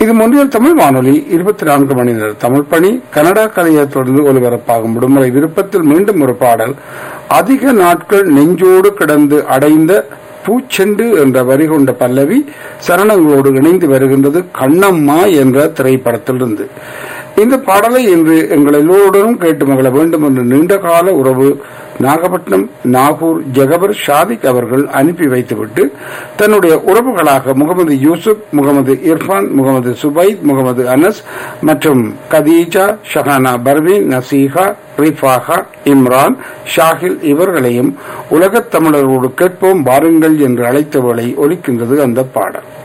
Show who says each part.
Speaker 1: இது முன்னியல் தமிழ் வானொலி இருபத்தி நான்கு மணி நேர தமிழ் பணி கனடா கலையை தொடர்ந்து ஒலிபரப்பாகும் விடுமுறை விருப்பத்தில் மீண்டும் ஒரு பாடல் அதிக நாட்கள் நெஞ்சோடு கிடந்து அடைந்த பூச்செண்டு என்ற வரி கொண்ட பல்லவி சரணங்களோடு இணைந்து வருகின்றது கண்ணம்மா என்ற திரைப்படத்திலிருந்து இந்த பாடலை இன்று எங்கள் எல்லோருடனும் கேட்டு மகள வேண்டும் என்று நீண்ட கால உறவு நாகப்பட்டினம் நாகூர் ஜெகபர் ஷாதிக் அவர்கள் அனுப்பி வைத்துவிட்டு தன்னுடைய உறவுகளாக முகமது யூசுப் முகமது இர்ஃபான் முகமது சுபைத் முகமது அனஸ் மற்றும் கதீஜா ஷஹானா பர்வீன் நசீஹா ரிஃபாஹா இம்ரான் ஷாஹில் இவர்களையும் உலகத் தமிழர்களோடு கேட்போம் வாருங்கள் என்று அழைத்தவளை ஒலிக்கின்றது அந்த பாடல்